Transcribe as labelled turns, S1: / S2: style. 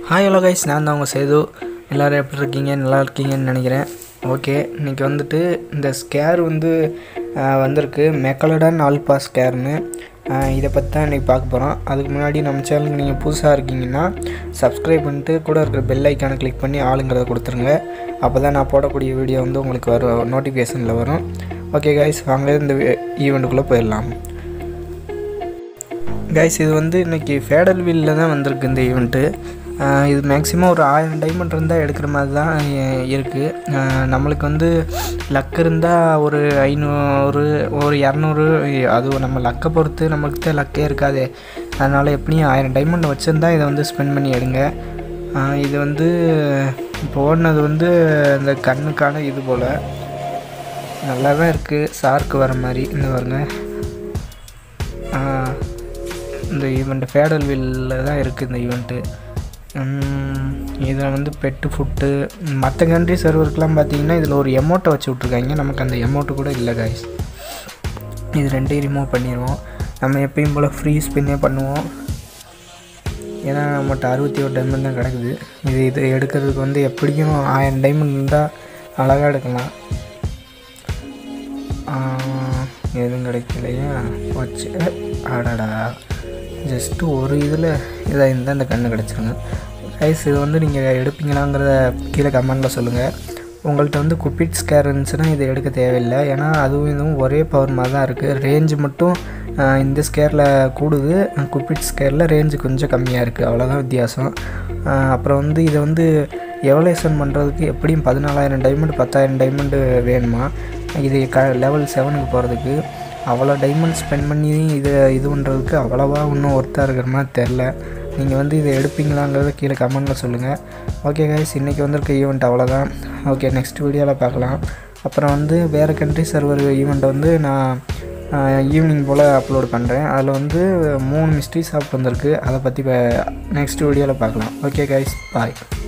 S1: hi hello guys நான் தான் உங்கள் சேது எல்லோரும் எப்படி இருக்கீங்க நல்லா இருக்கீங்கன்னு நினைக்கிறேன் ஓகே இன்றைக்கி வந்துட்டு இந்த ஸ்கேர் வந்து ஆஹ், வந்திருக்கு மெக்கலடன் ஆல்பா ஸ்கேர்னு ஆஹ், இதை பற்றி தான் இன்றைக்கி பார்க்க போகிறோம் அதுக்கு முன்னாடி நம்ம சேனலுக்கு நீங்கள் புதுசாக இருக்கீங்கன்னா சப்ஸ்கிரைப் பண்ணிட்டு கூட இருக்கிற பெல் ஐக்கானை கிளிக் பண்ணி ஆளுங்கிறத கொடுத்துருங்க அப்போ தான் நான் போடக்கூடிய வீடியோ வந்து உங்களுக்கு வரும் நோட்டிஃபிகேஷனில் வரும் ஓகே கைஸ் வாங்க இந்த ஈவெண்ட்டுக்குள்ளே போயிடலாம் கைஸ் இது வந்து இன்றைக்கி ஃபேடல் வீலில் தான் வந்திருக்கு இந்த ஈவெண்ட்டு இது மேக்ஸிமம் ஒரு ஆயிரம் டைமண்ட் இருந்தால் எடுக்கிற மாதிரி தான் இருக்குது நம்மளுக்கு வந்து லக் இருந்தால் ஒரு ஐநூறு ஒரு இரநூறு அது நம்ம லக்கை பொறுத்து நம்மளுக்கு தான் லக்கே இருக்காதே அதனால் எப்படியும் ஆயிரம் டைமண்ட் வச்சுருந்தா இதை வந்து ஸ்பெண்ட் பண்ணி எடுங்க ஆஹ் இது வந்து இப்போ ஓடினது வந்து இந்த கண்ணுக்கான இது போல் நல்லா தான் இருக்குது சார்க்கு வர மாதிரி இந்த பாருங்க ஆஹ் இந்த ஈவெண்ட் ஃபேடல் வீலில் தான் இருக்குது இந்த ஈவெண்ட்டு இதில் வந்து பெட்டு ஃபுட்டு மற்ற கண்ட்ரி சர்வருக்குலாம் பார்த்தீங்கன்னா இதில் ஒரு எமௌண்ட்டை வச்சு விட்ருக்காங்க நமக்கு அந்த எமௌண்ட்டு கூட இல்லை காய்ஸ் இது ரெண்டையும் ரிமூவ் பண்ணிடுவோம் நம்ம எப்பயும் போல் ஃப்ரீ ஸ்பின்னே பண்ணுவோம் ஏன்னா நம்மகிட்ட அறுபத்தி ஒரு டைமண்ட் தான் கிடக்குது இது இது எடுக்கிறதுக்கு வந்து எப்படியும் ஆயிரம் டைமண்ட் இருந்தால் அழகாக எடுக்கலாம் ஆஹ், எதுவும் கிடைக்கலையா வச்சு ஆடாடா ஜஸ்ட்டு ஒரு இதில் இதாக இருந்தால் இந்த கண்ணு கிடச்சிருங்க கைஸ் இது வந்து நீங்கள் எடுப்பீங்களாங்கிறத கீழே கமெண்டில் சொல்லுங்கள் உங்கள்கிட்ட வந்து குப்பிட் ஸ்கேர் இருந்துச்சுன்னா இதை எடுக்க தேவையில்லை ஏன்னா அதுவும் இதுவும் ஒரே பவர் மாதிரி தான் இருக்குது ரேஞ்சு மட்டும் ஆஹ், இந்த ஸ்கேரில் கூடுது குப்பிட் ஸ்கேரில் ரேஞ்சு கொஞ்சம் கம்மியாக இருக்குது அவ்வளோதான் வித்தியாசம் ஆஹ், அப்புறம் வந்து இதை வந்து எவலேஷன் பண்ணுறதுக்கு எப்படியும் பதினாலாயிரம் டைமண்ட் பத்தாயிரம் டைமண்டு வேணுமா இது க லெவல் செவனுக்கு போகிறதுக்கு அவ்வளோ டைமண்ட் ஸ்பெண்ட் பண்ணி இதை இது பண்ணுறதுக்கு அவ்வளோவா இன்னும் ஒர்த்தாக இருக்கிற மாதிரி தெரில நீங்கள் வந்து இதை எடுப்பீங்களாங்கிறத கீழே கமெண்டில் சொல்லுங்கள் ஓகே கைஸ் இன்றைக்கி வந்திருக்க ஈவெண்ட் அவ்வளோதான் ஓகே நெக்ஸ்ட் வீடியோவில் பார்க்கலாம் அப்புறம் வந்து வேறு கண்ட்ரி சர்வர் ஈவெண்ட் வந்து நான் ஈவினிங் போல் அப்லோட் பண்ணுறேன் அதில் வந்து மூணு மிஸ்ட்ரி ஷாப் வந்திருக்கு அதை பற்றி நெக்ஸ்ட் வீடியோவில் பார்க்கலாம் ஓகே கைஸ் பாய்